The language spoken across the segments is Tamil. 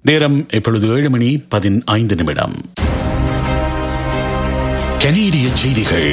நேரம் இப்பொழுது ஏழு மணி பதினைந்து நிமிடம் கனேடிய செய்திகள்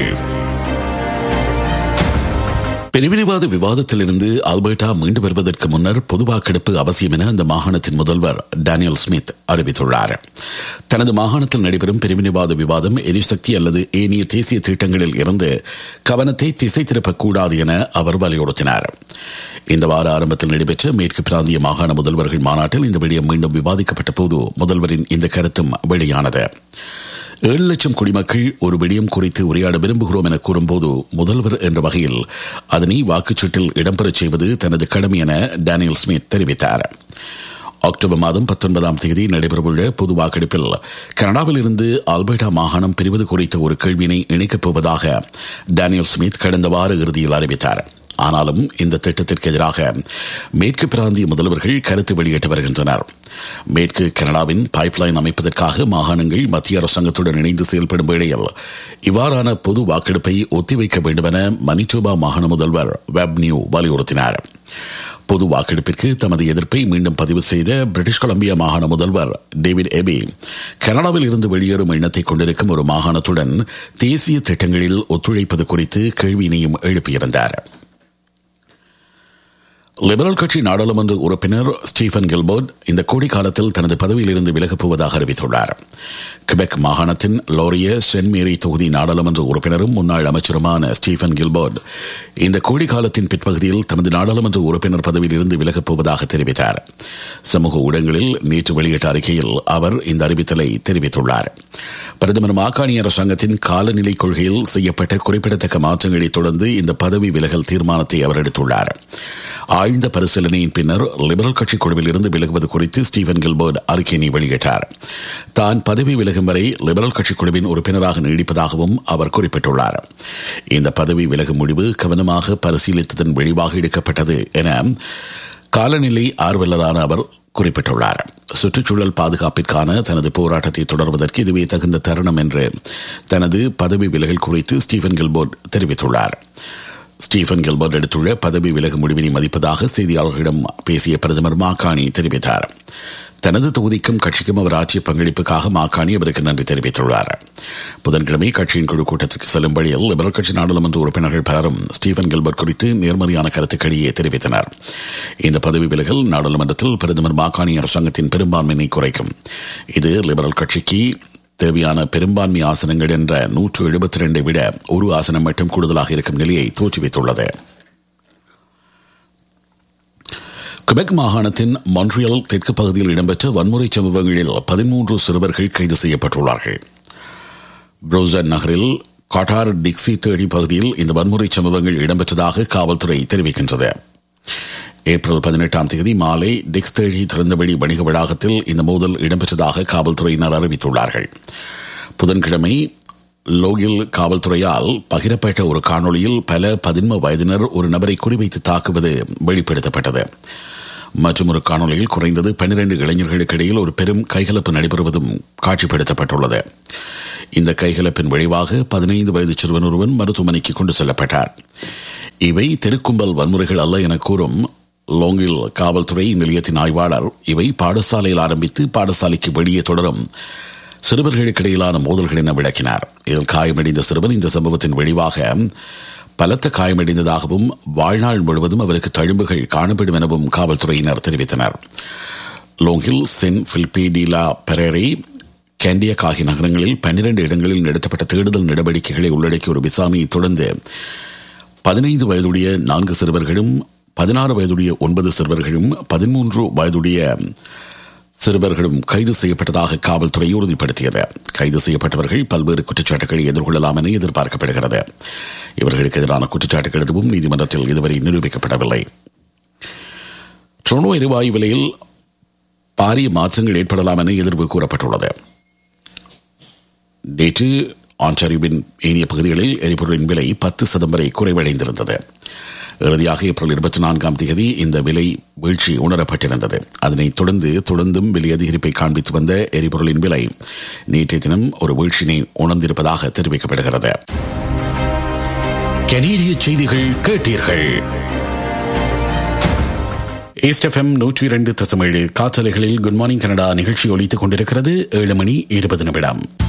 பிரிவினைவாத விவாதத்திலிருந்து ஆல்பர்டா மீண்டு வருவதற்கு முன்னர் பொது வாக்கெடுப்பு அவசியம் என அந்த மாகாணத்தின் முதல்வர் டேனியல் ஸ்மித் அறிவித்துள்ளார் தனது மாகாணத்தில் நடைபெறும் பிரிவினைவாத விவாதம் எரிசக்தி அல்லது ஏனைய தேசிய திட்டங்களில் இருந்து கவனத்தை திசை திருப்பக்கூடாது என அவர் வலியுறுத்தினார் இந்த வார ஆரம்பத்தில் நடைபெற்ற மேற்கு பிராந்திய மாகாண முதல்வர்கள் மாநாட்டில் இந்த விடயம் மீண்டும் விவாதிக்கப்பட்ட போது முதல்வரின் இந்த கருத்தும் வெளியானது ஏழு லட்சம் குடிமக்கள் ஒரு விடயம் குறித்து உரையாட விரும்புகிறோம் என கூறும்போது முதல்வர் என்ற வகையில் அதனை வாக்குச்சீட்டில் இடம்பெறச் செய்வது தனது கடமை என டேனியல் ஸ்மித் தெரிவித்தார் அக்டோபர் மாதம் பத்தொன்பதாம் தேதி நடைபெறவுள்ள பொது வாக்கெடுப்பில் கனடாவில் இருந்து ஆல்பர்டா மாகாணம் பிரிவது குறித்த ஒரு கேள்வியினை இணைக்கப் போவதாக டேனியல் ஸ்மித் கடந்த வார இறுதியில் அறிவித்தார் ஆனாலும் இந்த திட்டத்திற்கு எதிராக மேற்கு பிராந்திய முதல்வர்கள் கருத்து வெளியிட்டு வருகின்றனர் மேற்கு கனடாவின் பைப்லைன் அமைப்பதற்காக மாகாணங்கள் மத்திய அரசாங்கத்துடன் இணைந்து செயல்படும் வேளையில் இவ்வாறான பொது வாக்கெடுப்பை ஒத்திவைக்க வேண்டும் என மணிச்சோபா மாகாண முதல்வர் வெப் நியூ வலியுறுத்தினார் பொது வாக்கெடுப்பிற்கு தமது எதிர்ப்பை மீண்டும் பதிவு செய்த பிரிட்டிஷ் கொலம்பியா மாகாண முதல்வர் டேவிட் எபி கனடாவில் இருந்து வெளியேறும் எண்ணத்தை கொண்டிருக்கும் ஒரு மாகாணத்துடன் தேசிய திட்டங்களில் ஒத்துழைப்பது குறித்து கேள்வியினையும் எழுப்பியிருந்தார் லிபரல் கட்சி நாடாளுமன்ற உறுப்பினர் ஸ்டீஃபன் கில்போர்ட் இந்த கோடி காலத்தில் தனது பதவியிலிருந்து விலகப் போவதாக அறிவித்துள்ளார் கிபெக் மாகாணத்தின் லோரிய சென்ட் மேரி தொகுதி நாடாளுமன்ற உறுப்பினரும் முன்னாள் அமைச்சருமான ஸ்டீஃபன் கில்போர்ட் இந்த கோடி காலத்தின் பிற்பகுதியில் தமது நாடாளுமன்ற உறுப்பினர் பதவியிலிருந்து விலகப் போவதாக தெரிவித்தார் சமூக ஊடகங்களில் நேற்று வெளியிட்ட அறிக்கையில் அவர் இந்த அறிவித்தலை தெரிவித்துள்ளார் பிரதமர் மாகாணி அரசாங்கத்தின் காலநிலை கொள்கையில் செய்யப்பட்ட குறிப்பிடத்தக்க மாற்றங்களை தொடர்ந்து இந்த பதவி விலகல் தீர்மானத்தை அவர் எடுத்துள்ளார் ஆழ்ந்த பரிசீலனையின் பின்னர் லிபரல் கட்சி குழுவில் இருந்து விலகுவது குறித்து ஸ்டீவன் கில்பர்ட் அறிக்கையினை வெளியிட்டார் தான் பதவி விலகும் வரை லிபரல் கட்சி குழுவின் உறுப்பினராக நீடிப்பதாகவும் அவர் குறிப்பிட்டுள்ளார் இந்த பதவி விலகும் முடிவு கவனமாக பரிசீலித்ததன் விளைவாக எடுக்கப்பட்டது என காலநிலை ஆர்வலரான அவர் குறிப்பிட்டுள்ளார் சுற்றுச்சூழல் பாதுகாப்பிற்கான தனது போராட்டத்தை தொடர்வதற்கு இதுவே தகுந்த தருணம் என்று தனது பதவி விலகல் குறித்து ஸ்டீவன் கில்போர்ட் தெரிவித்துள்ளார் ஸ்டீஃபன் கில்பர்ட் எடுத்துள்ள பதவி விலகு முடிவினை மதிப்பதாக செய்தியாளர்களிடம் பேசிய பிரதமர் மாக்காணி தெரிவித்தார் தனது தொகுதிக்கும் கட்சிக்கும் அவர் ஆற்றிய பங்களிப்புக்காக மாக்காணி அவருக்கு நன்றி தெரிவித்துள்ளார் புதன்கிழமை கட்சியின் குழு கூட்டத்திற்கு செல்லும் வழியில் லிபரல் கட்சி நாடாளுமன்ற உறுப்பினர்கள் பலரும் ஸ்டீஃபன் கில்பர்ட் குறித்து நேர்மறையான கருத்துக்களையே தெரிவித்தனர் இந்த பதவி விலகல் நாடாளுமன்றத்தில் பிரதமர் மாக்காணி அரசாங்கத்தின் பெரும்பான்மையினை குறைக்கும் இது லிபரல் கட்சிக்கு தேவையான பெரும்பான்மை ஆசனங்கள் என்ற நூற்று எழுபத்தி ரெண்டை விட ஒரு ஆசனம் மட்டும் கூடுதலாக இருக்கும் நிலையை தோற்றுவித்துள்ளது கிபெக் மாகாணத்தின் மான்ட்ரியல் தெற்கு பகுதியில் இடம்பெற்ற வன்முறை சம்பவங்களில் பதிமூன்று சிறுவர்கள் கைது செய்யப்பட்டுள்ளார்கள் புரோசன் நகரில் காட்டார் டிக்சி தேடி பகுதியில் இந்த வன்முறை சம்பவங்கள் இடம்பெற்றதாக காவல்துறை தெரிவிக்கின்றது ஏப்ரல் பதினெட்டாம் தேதி மாலை டிக்ஸ் தேடி திறந்தவெளி வணிக வளாகத்தில் இந்த மோதல் இடம்பெற்றதாக காவல்துறையினர் அறிவித்துள்ளார்கள் புதன்கிழமை லோகில் காவல்துறையால் பகிரப்பட்ட ஒரு காணொளியில் பல பதின்ம வயதினர் ஒரு நபரை குறிவைத்து தாக்குவது வெளிப்படுத்தப்பட்டது மற்றும் ஒரு காணொலியில் குறைந்தது பன்னிரண்டு இளைஞர்களுக்கு இடையில் ஒரு பெரும் கைகலப்பு நடைபெறுவதும் காட்சிப்படுத்தப்பட்டுள்ளது இந்த கைகலப்பின் விளைவாக பதினைந்து வயது சிறுவன் ஒருவன் மருத்துவமனைக்கு கொண்டு செல்லப்பட்டார் இவை தெருக்கும்பல் வன்முறைகள் அல்ல என கூறும் லோங்கில் காவல்துறை நிலையத்தின் ஆய்வாளர் இவை பாடசாலையில் ஆரம்பித்து பாடசாலைக்கு வெளியே தொடரும் சிறுவர்களுக்கு இடையிலான மோதல்கள் என விளக்கினார் இதில் காயமடைந்த சிறுவன் இந்த சம்பவத்தின் விளைவாக பலத்த காயமடைந்ததாகவும் வாழ்நாள் முழுவதும் அவருக்கு தழும்புகள் காணப்படும் எனவும் காவல்துறையினர் தெரிவித்தனர் லோங்கில் சென் பிலிப்பிடிலா பெரேரி கேண்டியக் ஆகிய நகரங்களில் பன்னிரண்டு இடங்களில் நடத்தப்பட்ட தேடுதல் நடவடிக்கைகளை உள்ளடக்கிய ஒரு விசாரணையை தொடர்ந்து பதினைந்து வயதுடைய நான்கு சிறுவர்களும் பதினாறு வயதுடைய ஒன்பது சிறுவர்களும் பதிமூன்று வயதுடைய சிறுவர்களும் கைது செய்யப்பட்டதாக காவல்துறை உறுதிப்படுத்தியது கைது செய்யப்பட்டவர்கள் பல்வேறு குற்றச்சாட்டுகளை எதிர்கொள்ளலாம் என எதிர்பார்க்கப்படுகிறது இவர்களுக்கு எதிரான குற்றச்சாட்டுகள் எதுவும் நீதிமன்றத்தில் இதுவரை நிரூபிக்கப்படவில்லை ட்ரோனோ எரிவாயு விலையில் பாரிய மாற்றங்கள் ஏற்படலாம் என எதிர்ப்பு கூறப்பட்டுள்ளது நேற்று ஆன்டாரியோவின் ஏனைய பகுதிகளில் எரிபொருளின் விலை பத்து சதம் வரை குறைவடைந்திருந்தது இறுதியாக ஏப்ரல் இருபத்தி நான்காம் தேதி இந்த விலை வீழ்ச்சி உணரப்பட்டிருந்தது அதனைத் தொடர்ந்து தொடர்ந்தும் விலை அதிகரிப்பை காண்பித்து வந்த எரிபொருளின் விலை நேற்றைய தினம் ஒரு வீழ்ச்சியினை உணர்ந்திருப்பதாக தெரிவிக்கப்படுகிறது கனேடிய செய்திகள் கேட்டீர்கள் ஈஸ்ட் எஃப்எம் நூற்றி இரண்டு தசமேழு காற்றலைகளில் குட் மார்னிங் கனடா நிகழ்ச்சி ஒலித்துக் கொண்டிருக்கிறது ஏழு மணி இருபது நிமிடம்